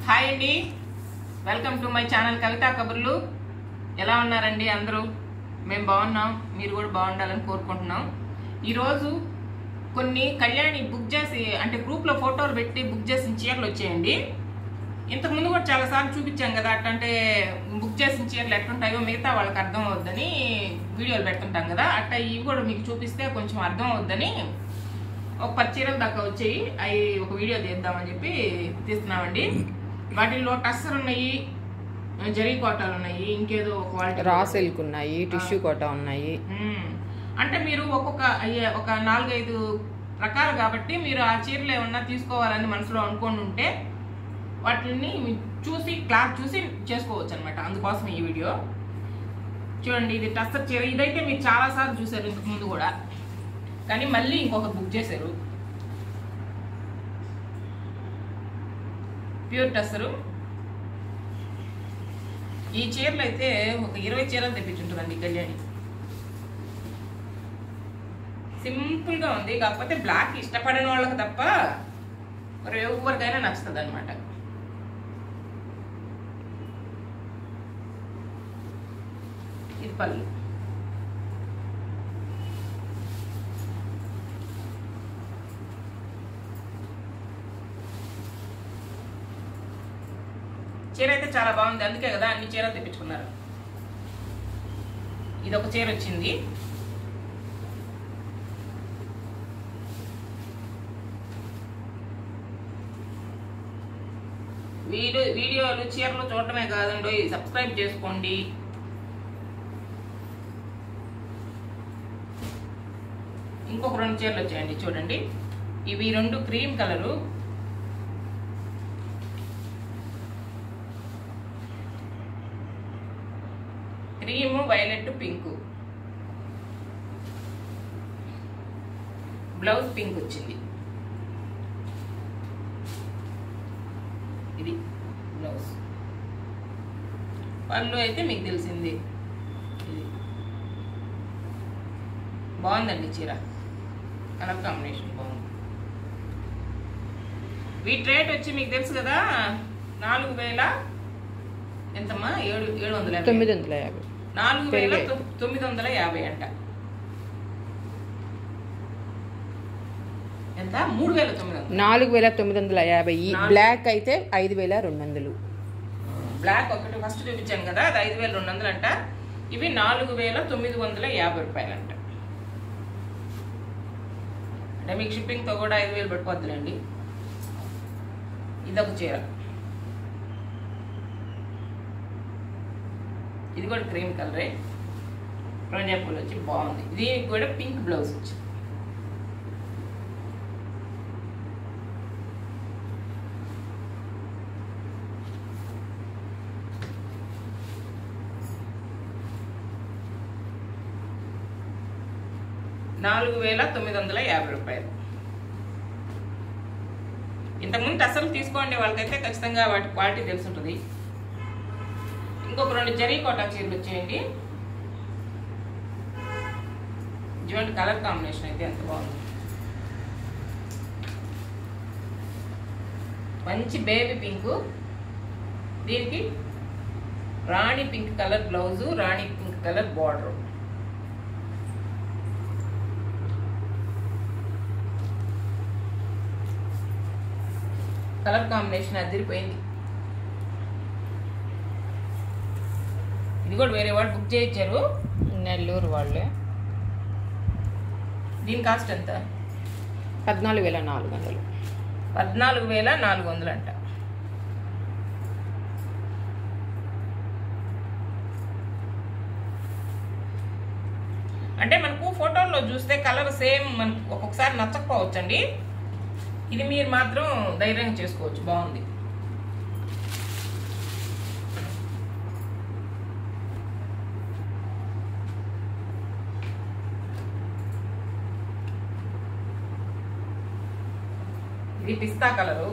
Hi అండి welcome to my channel Kavitha కబుర్లు ఎలా ఉన్నారండి అందరూ మేము బాగున్నాం మీరు కూడా బాగుండాలని కోరుకుంటున్నాం ఈరోజు కొన్ని కళ్యాణి బుక్ చేసి అంటే గ్రూప్లో ఫోటోలు పెట్టి బుక్ చేసిన చీరలు వచ్చాయండి ఇంతకుముందు కూడా చాలాసార్లు చూపించాం కదా అట్టంటే బుక్ చేసిన చీరలు ఎట్లుంటాయో మిగతా వాళ్ళకి అర్థం అవుద్దని వీడియోలు పెడుతుంటాం కదా అట్ట ఇవి కూడా మీకు చూపిస్తే కొంచెం అర్థం అవుద్దని ఒక పది చీరలు దాకా వచ్చాయి అవి ఒక వీడియో తీద్దామని చెప్పి తీస్తున్నామండి వాటిల్లో టస్సర్ ఉన్నాయి జరీ కోటాలు ఉన్నాయి ఇంకేదో ఒక క్వాలిటీ రా సిల్క్ ఉన్నాయి టిష్యూ కోట ఉన్నాయి మ్మ్. అంటే మీరు ఒక్కొక్క అయ్యే ఒక నాలుగైదు రకాలు కాబట్టి మీరు ఆ చీరలు ఏమన్నా తీసుకోవాలని మనసులో అనుకొని ఉంటే వాటిని చూసి క్లాత్ చూసి చేసుకోవచ్చు అనమాట అందుకోసం ఈ వీడియో చూడండి ఇది టస్సర్ చీర ఇదైతే మీరు చాలాసార్లు చూసారు ఇంతకు ముందు కూడా కానీ మళ్ళీ ఇంకొక బుక్ చేశారు ప్యూర్ టస్సరు ఈ చీరలు అయితే ఒక ఇరవై చీరలు తెప్పించుంటుందండి కళ్యాణి సింపుల్ గా ఉంది కాకపోతే బ్లాక్ ఇష్టపడని వాళ్ళకి తప్ప మరి ఎవరికైనా నచ్చుతుంది అనమాట ఇది పళ్ళు చీర అయితే చాలా బాగుంది అందుకే కదా అన్ని చీరలు తెప్పించుకున్నారు ఇది ఒక చీర వచ్చింది వీడియో వీడియోలు చీరలు చూడటమే కాదండి సబ్స్క్రైబ్ చేసుకోండి ఇంకొక రెండు చీరలు వచ్చాయండి చూడండి ఇవి రెండు cream colour cream violet pink blouse pink వచ్చింది ఇది బ్లౌజ్ పళ్ళు అయితే మీకు తెలిసింది ఇది బాగుందండి చీర కలర్ కాంబినేషన్ బాగుంది వీటి రేట్ వచ్చి మీకు తెలుసు కదా నాలుగు వేల ఎంతమ్మా ఏడు ఏడు వందల యాభై. తొమ్మిది వందల యాభై నాలుగు వేల పెరిగాయి. తొ- తొమ్మిది వందల యాభై అంట ఎంత మూడు వేల తొమ్మిది వందలు నాలుగు వేల తొమ్మిది వందల యాభై ఈ నాలుగు- బ్లాక్ అయితే ఐదు వేల రెండు వందలు బ్లాక్ ఒకటి ఫస్ట్ చూపించాను కదా అది ఐదు వేల రెండు వందలు అంట ఇవి నాలుగు వేల తొమ్మిది వందల యాభై రూపాయలు అంట అంటే మీకు షిప్పింగ్తో కూడా ఐదు వేలు పట్టుకోవద్దులేండి ఇదొక చీర ఇది కూడా క్రీమ్ కలరే రోజా పూలు వచ్చి బాగుంది దీనికి కూడా పింక్ బ్లౌజ్ వచ్చి నాలుగు వేల తొమ్మిది వందల యాభై రూపాయలు ఇంతకుముందు అసలు తీసుకోండి వాళ్ళకైతే ఖచ్చితంగా వాటి క్వాలిటీ తెలుసుంటుంది ఇంకొక రెండు జరీ కోటా చీరలు వచ్చేయండి చూడండి కలర్ కాంబినేషన్ అయితే ఎంత బాగుంది మంచి బేబీ పింక్ దీనికి Rani pink colour blouse Rani pink colour border colour combination అదిరిపోయింది ఇది కూడా వేరే వాళ్ళు బుక్ చేయించారు నెల్లూరు వాళ్ళే దీని కాస్ట్ ఎంత పద్నాలుగు వేల నాలుగు వందలు పద్నాలుగు వేల నాలుగు వందలు అంట అంటే మనకు ఫోటోల్లో చూస్తే కలర్ సేమ్ మనకు ఒక్కొక్కసారి నచ్చకపోవచ్చండి ఇది మీరు మాత్రం ధైర్యంగా చేసుకోవచ్చు బాగుంది ఇది పిస్తా కలరు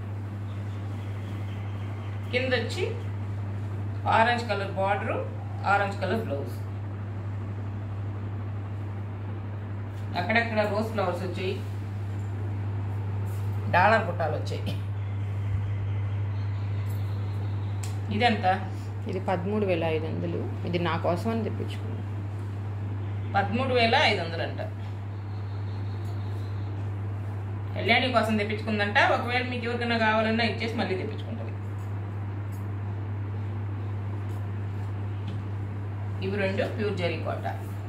కింద వచ్చి orange colour border orange colour blouse అక్కడక్కడ రోజ్ ఫ్లవర్స్ వచ్చాయి డాలర్ బుట్టాలు వచ్చాయి ఇది ఎంత ఇది పదమూడు వేల ఐదు వందలు ఇది నా కోసం అని తెప్పించుకున్నాను పదమూడు వేల ఐదు వందలు అంట కళ్యాణి కోసం తెప్పించుకుందంట ఒకవేళ మీకు ఎవరికైనా కావాలన్నా ఇచ్చేసి మళ్ళీ తెప్పించుకుంటుంది ఇవి రెండు ప్యూర్ జరీ కోట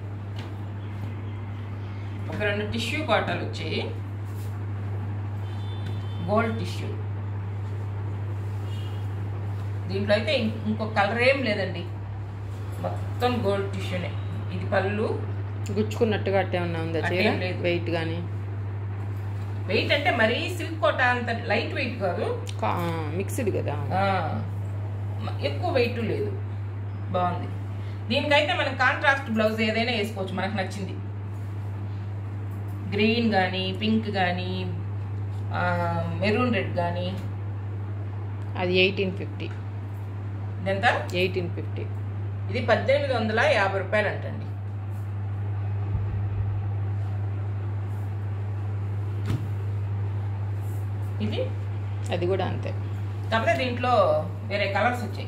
ఒక రెండు టిష్యూ కోటలు వచ్చాయి గోల్డ్ టిష్యూ దీంట్లో అయితే ఇం- ఇంకొక కలర్ ఏం లేదండి మొత్తం గోల్డ్ టిష్యూనే ఇది పళ్ళు గుచ్చుకున్నట్టుగా అట్టే ఉన్నా ఉందా చీర అట్టేం లేదు. వెయిట్ కానీ వెయిట్ అంటే మరీ సిల్క్ కోట అంత లైట్ వెయిట్ కాదు మిక్స్డ్ కదా ఆ, మ- ఎక్కువ వెయిట్ లేదు బాగుంది దీనికైతే మనం కాంట్రాస్ట్ బ్లౌజ్ ఏదైనా వేసుకోవచ్చు మనకు నచ్చింది గ్రీన్ కానీ పింక్ కానీ మెరూన్ రెడ్ కానీ అది ఎయిటీన్ ఫిఫ్టీ ఇదంతా ఎయిటీన్ ఫిఫ్టీ ఇది పద్దెనిమిది వందల యాభై రూపాయలు అంటండి ఇది అది కూడా అంతే కాకపోతే దీంట్లో వేరే కలర్స్ వచ్చాయి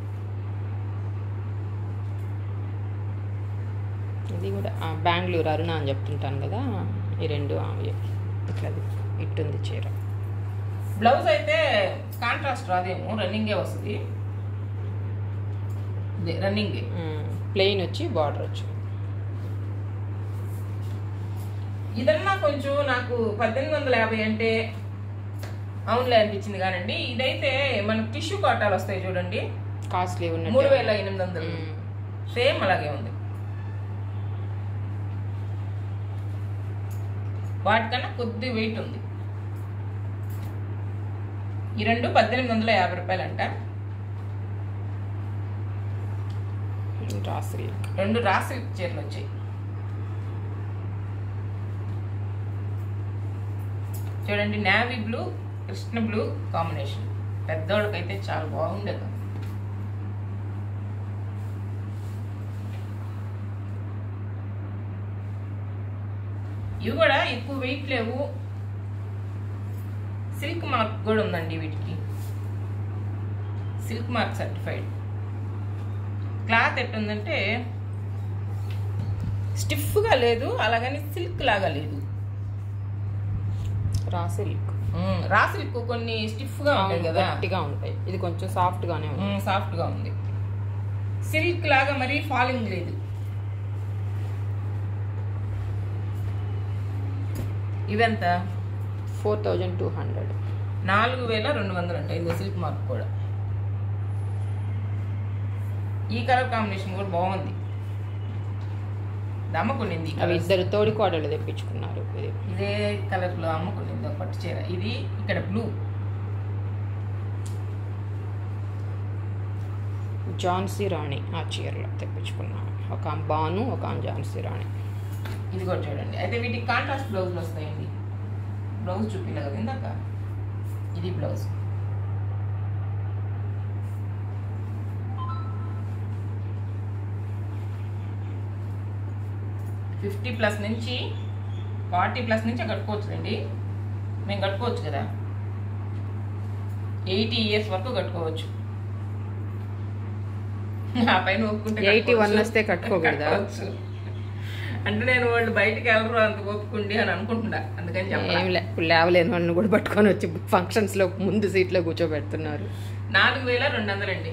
ఇది కూడా ఆ, బెంగళూరు అరుణ అని చెప్తుంటాను కదా ఈ రెండు ఆమె ఇట్లా ఇట్టుంది చీర బ్లౌజ్ అయితే కాంట్రాస్ట్ రాదేమో రన్నింగే వస్తుంది ఇదే రన్నింగే ప్లెయిన్ వచ్చి బార్డర్ వచ్చి ఇదన్నా కొంచెం నాకు పద్దెనిమిది వందల యాభై అంటే అవునులే అనిపించింది కానండి ఇదైతే మనకు టిష్యూ కాటాలు వస్తాయి చూడండి కాస్ట్లీ ఉన్నట్టు మూడు వేల ఎనిమిది వందలు మ్మ్. సేమ్ అలాగే ఉంది వాటికన్నా కొద్ది వెయిట్ ఉంది ఈ రెండు పద్దెనిమిది వందల యాభై రూపాయలు అంట రాసి రెండు రాసి చీరలు వచ్చాయి చూడండి navy blue Krishna blue combination పెద్దోళ్ళకైతే చాలా బాగుండేది ఇవి కూడా ఎక్కువ వెయిట్ లేవు సిల్క్ మార్క్ కూడా ఉందండి వీటికి సిల్క్ మార్క్ సర్టిఫైడ్ క్లాత్ ఎట్టుందంటే స్టిఫ్గా లేదు అలాగని సిల్క్ లాగా లేదు రా సిల్క్ ఉమ్, రా సిల్క్ కొన్ని స్టిఫ్గా ఉంటాయి కదా గట్టిగా ఉంటాయి ఇది కొంచెం సాఫ్ట్ గానే ఉంది ఉమ్, సాఫ్ట్గా ఉంది సిల్క్ లాగా మరీ ఫాలింగ్ లేదు ఇవెంత ఫోర్ థౌజండ్ టూ హండ్రెడ్ నాలుగు వేల రెండు వందలు ఉంటాయి ఇది సిల్క్ మార్క్ కూడా ఈ కలర్ కాంబినేషన్ కూడా బాగుంది ఇది అమ్మకొనింది ఈ అవి colours. ఇద్దరు తోడి కోడలు తెప్పించుకున్నారు ఇది ఇదే కలర్ లో అమ్ముకునింది ఒక పట్టు చీర ఇది ఇక్కడ బ్లూ జాన్సీ రాణి ఆ చీరలో తెప్పించుకున్నాను ఒక ఆమె బాను ఒక ఆమె ఝాన్సీ రాణి ఇది కూడా చూడండి అయితే వీటికి కాంట్రాస్ట్ బ్లౌజ్లు వస్తాయండి బ్లౌజ్ చూపిలే కదా ఇందాక ఇది బ్లౌజ్ ఫిఫ్టీ ప్లస్ నుంచి ఫార్టీ ప్లస్ నుంచి కట్టుకోవచ్చులేండి మేము కట్టుకోవచ్చు కదా ఎయిటీ ఇయర్స్ వరకు కట్టుకోవచ్చు ఆ పైన ఒప్పుకుంటే 81 కట్టుకోవచ్చు. వస్తే కట్టుకోకూడదా? కట్టుకోవచ్చు. అంటే నేను వాళ్ళు బయటికి వెళ్ళరు అంత ఒప్పుకుండి అని అనుకుంటున్నా అందుకని చెప్పాలి ఏం లే ఇప్పుడు లేవలేని వాళ్ళని కూడా పట్టుకొని వచ్చి ఫంక్షన్స్లో ముందు సీట్లో కూర్చోబెడుతున్నారు నాలుగు వేల రెండు వందలండి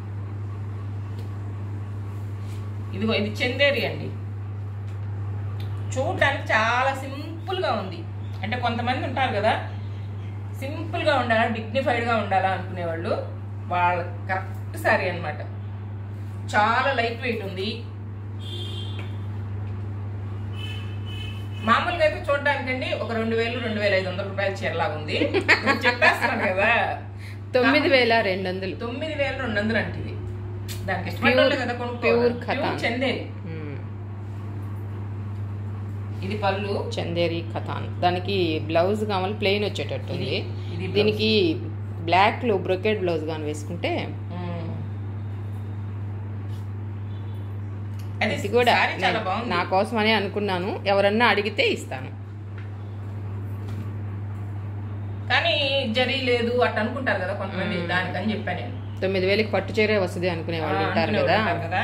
ఇదిగో ఇది చందేరి అండి చూడడానికి చాలా సింపుల్గా ఉంది అంటే కొంతమంది ఉంటారు కదా సింపుల్గా ఉండాలా డిగ్నిఫైడ్గా ఉండాలా అనుకునేవాళ్ళు వాళ్ళ కరెక్ట్ సారీ అన్నమాట చాలా లైట్ వెయిట్ ఉంది మామూలుగా అయితే చూడడానికండి ఒక రెండు వేలు రెండు వేల ఐదు వందల రూపాయల చీరలాగా ఉంది నేను చెప్పేస్తున్నాను కదా తొమ్మిది వేల రెండు వందలు తొమ్మిది వేల రెండు వందలు అంటే ఇది దానికి Pure- ఇష్టపడ్డ కదా pure కొనుక్కోవాలి కథ. Pure చందేరి మ్మ్. ఇది పళ్ళు చందేరి కథాన్ దానికి బ్లౌజ్ కావాలి ప్లెయిన్ వచ్చేటట్టు ఉంది ఇది- ఇది బ్లౌజ్. దీనికి బ్లాక్ లో బ్రొకెట్ బ్లౌజ్ కానీ వేసుకుంటే మ్మ్. అది ఇది కూడా సారీ చాలా నేను బాగుంది నా కోసమనే అనుకున్నాను ఎవరన్నా అడిగితే ఇస్తాను కానీ జరీ లేదు అట్ట అనుకుంటారు కదా కొంతమంది దానికని చెప్పాను నేను తొమ్మిది వేలకి పట్టు చీరే వస్తుంది అనుకునే వాళ్ళు ఆ, ఉంటారు అనుకునే కదా ఉంటారు కదా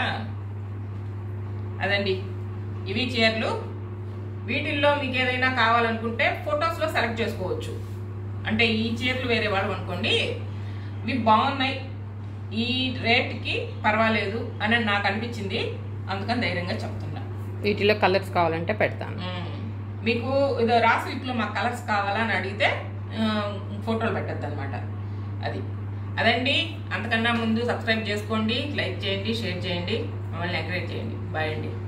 అదండి ఇవి చీరలు వీటిల్లో మీకు ఏదైనా కావాలనుకుంటే ఫొటోస్ లో సెలెక్ట్ చేసుకోవచ్చు అంటే ఈ చీరలు వేరే వాళ్ళు అనుకోండి ఇవి బాగున్నాయి ఈ రేట్కి పర్వాలేదు అని నాకు అనిపించింది అందుకని ధైర్యంగా చెప్తున్నా వీటిలో కలర్స్ కావాలంటే పెడతాను మ్మ్. మీకు ఇదో రాసిట్లో మాకు కలర్స్ కావాలా అని అడిగితే ఆ, ఫోటోలు పెట్టద్దు అనమాట అది అదండి అంతకన్నా ముందు సబ్స్క్రైబ్ చేసుకోండి లైక్ చేయండి షేర్ చేయండి మమ్మల్ని ఎంకరేజ్ చేయండి బాయ్ అండి